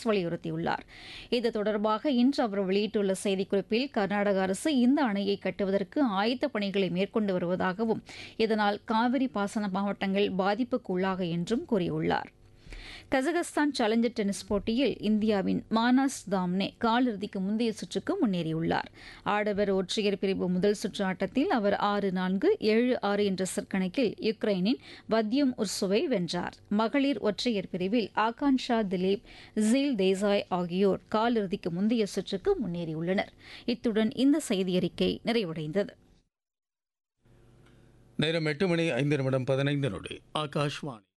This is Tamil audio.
தாஸ் வலியுறுத்தியுள்ளார் இது தொடர்பாக இன்று அவர் வெளியிட்டுள்ள செய்திக்குறிப்பில் கர்நாடக அரசு இந்த அணையை கட்டுவதற்கு ஆயத்த பணிகளை மேற்கொண்டு வருவதாகவும் இதனால் காவிரி பாசன மாவட்டங்கள் பாதிப்புக்குள்ளாக என்றும் கூறியுள்ளார் கஜகஸ்தான் சேலஞ்சர் டென்னிஸ் போட்டியில் இந்தியாவின் மானாஸ் தாம்னே காலிறுதிக்கு முந்தைய சுற்றுக்கு முன்னேறியுள்ளார் ஆடவர் ஒற்றையர் பிரிவு முதல் சுற்று ஆட்டத்தில் அவர் ஆறு நான்கு ஏழு ஆறு என்ற செற்கணக்கில் யுக்ரைனின் வத்யம் உர்சுவை வென்றார் மகளிர் ஒற்றையர் பிரிவில் ஆகான்ஷா திலீப் ஜீல் தேசாய் ஆகியோர் காலிறுதிக்கு முந்தைய சுற்றுக்கு முன்னேறியுள்ளனர் இத்துடன் இந்த செய்தியறிக்கை நிறைவடைந்தது நேரம் எட்டு மணி ஐந்து நிமிடம் பதினைந்து நொடி ஆகாஷ்வாணி